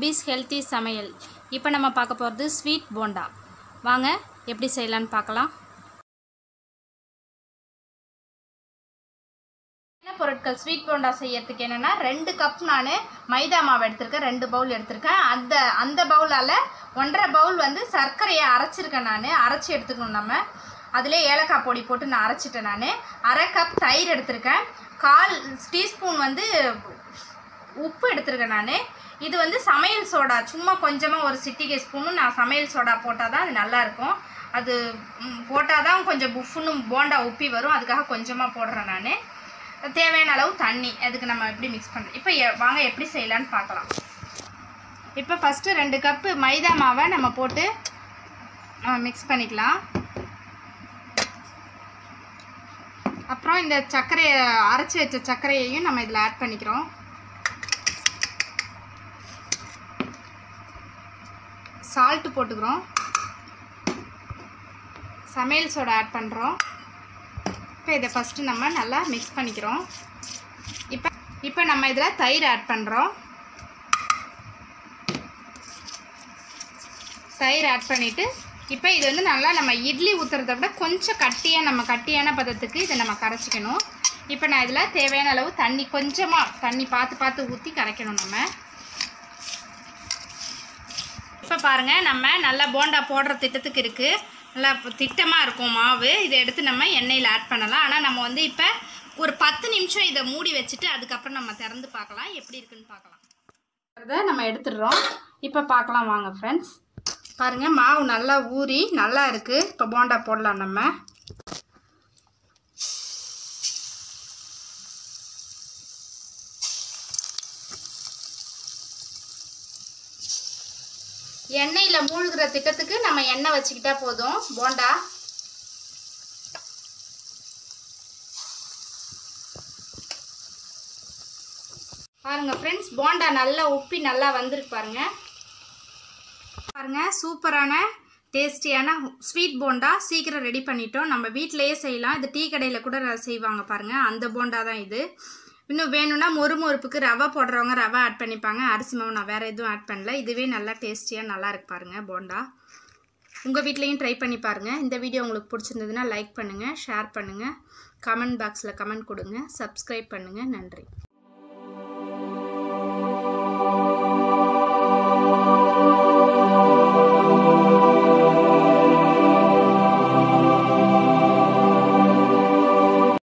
babies healthy சமையல் இப்போ நம்ம பார்க்க போகிறது ஸ்வீட் போண்டா வாங்க எப்படி செய்யலான்னு பார்க்கலாம் என்ன பொருட்கள் ஸ்வீட் போண்டா செய்யறதுக்கு என்னென்னா ரெண்டு கப் நான் மைதா மாவு எடுத்திருக்கேன் ரெண்டு பவுல் எடுத்திருக்கேன் அந்த அந்த பவுலால் ஒன்றரை பவுல் வந்து சர்க்கரையை அரைச்சிருக்கேன் நான் அரைச்சி எடுத்துக்கணும் நம்ம அதிலே ஏலக்காய் பொடி போட்டு நான் அரைச்சிட்டேன் நான் அரை கப் தயிர் எடுத்திருக்கேன் கால் டீஸ்பூன் வந்து உப்பு எடுத்திருக்கேன் நான் இது வந்து சமையல் சோடா சும்மா கொஞ்சமாக ஒரு சிட்டிகை ஸ்பூனும் நான் சமையல் சோடா போட்டால் தான் அது நல்லாயிருக்கும் அது போட்டால் தான் கொஞ்சம் புஃப்னு போண்டா உப்பி வரும் அதுக்காக கொஞ்சமாக போடுறேன் நான் தேவையான அளவு தண்ணி அதுக்கு நம்ம எப்படி மிக்ஸ் பண்ணுறோம் இப்போ எ- வாங்க எப்படி செய்யலான்னு பார்க்கலாம் இப்போ ஃபஸ்ட்டு ரெண்டு கப்பு மைதா மாவை நம்ம போட்டு மிக்ஸ் பண்ணிக்கலாம் அப்புறம் இந்த சர்க்கரையை அரைச்சி வச்ச சர்க்கரையையும் நம்ம இதில் ஆட் பண்ணிக்கிறோம் சால்ட்டு போட்டுக்கிறோம் சமையல் சோடா ஆட் பண்ணுறோம் இப்போ இதை ஃபஸ்ட்டு நம்ம நல்லா மிக்ஸ் பண்ணிக்கிறோம் இப்போ இப்போ நம்ம இதில் தயிர் ஆட் பண்ணுறோம் தயிர் ஆட் பண்ணிவிட்டு இப்போ இது வந்து நல்லா நம்ம இட்லி ஊற்றுறத விட கொஞ்சம் கட்டியாக நம்ம கட்டியான பதத்துக்கு இதை நம்ம கரைச்சிக்கணும் இப்போ நான் இதில் தேவையான அளவு தண்ணி கொஞ்சமாக தண்ணி பார்த்து பார்த்து ஊற்றி கரைக்கணும் நம்ம இப்போ பாருங்கள் நம்ம நல்லா போண்டா போடுற திட்டத்துக்கு இருக்குது நல்லா திட்டமாக இருக்கும் மாவு இதை எடுத்து நம்ம எண்ணெயில் ஆட் பண்ணலாம் ஆனால் நம்ம வந்து இப்போ ஒரு பத்து நிமிஷம் இதை மூடி வச்சுட்டு அதுக்கப்புறம் நம்ம திறந்து பார்க்கலாம் எப்படி இருக்குன்னு பார்க்கலாம் அதை நம்ம எடுத்துடுறோம் இப்போ பார்க்கலாம் வாங்க ஃப்ரெண்ட்ஸ் பாருங்கள் மாவு நல்லா ஊறி நல்லா இருக்குது இப்போ போண்டா போடலாம் நம்ம எண்ணெயில் மூழ்கிற திட்டத்துக்கு நம்ம எண்ணெய் வச்சுக்கிட்டா போதும் போண்டா பாருங்க ஃப்ரெண்ட்ஸ் போண்டா நல்லா உப்பி நல்லா வந்திருக்கு பாருங்க பாருங்க சூப்பரான டேஸ்டியான ஸ்வீட் போண்டா சீக்கிரம் ரெடி பண்ணிட்டோம் நம்ம வீட்டிலேயே செய்யலாம் இது டீ கடையில் கூட செய்வாங்க பாருங்க அந்த போண்டா தான் இது இன்னும் வேணும்னா மொறு மொறுப்புக்கு ரவை போடுறவங்க ரவை ஆட் பண்ணிப்பாங்க அரிசி மாவு நான் வேறு எதுவும் ஆட் பண்ணல இதுவே நல்லா டேஸ்டியாக நல்லா இருக்கு பாருங்க போண்டா உங்கள் வீட்லேயும் ட்ரை பண்ணி பாருங்கள் இந்த வீடியோ உங்களுக்கு பிடிச்சிருந்ததுன்னா லைக் பண்ணுங்கள் ஷேர் பண்ணுங்கள் கமெண்ட் பாக்ஸில் கமெண்ட் கொடுங்க சப்ஸ்கிரைப் பண்ணுங்கள் நன்றி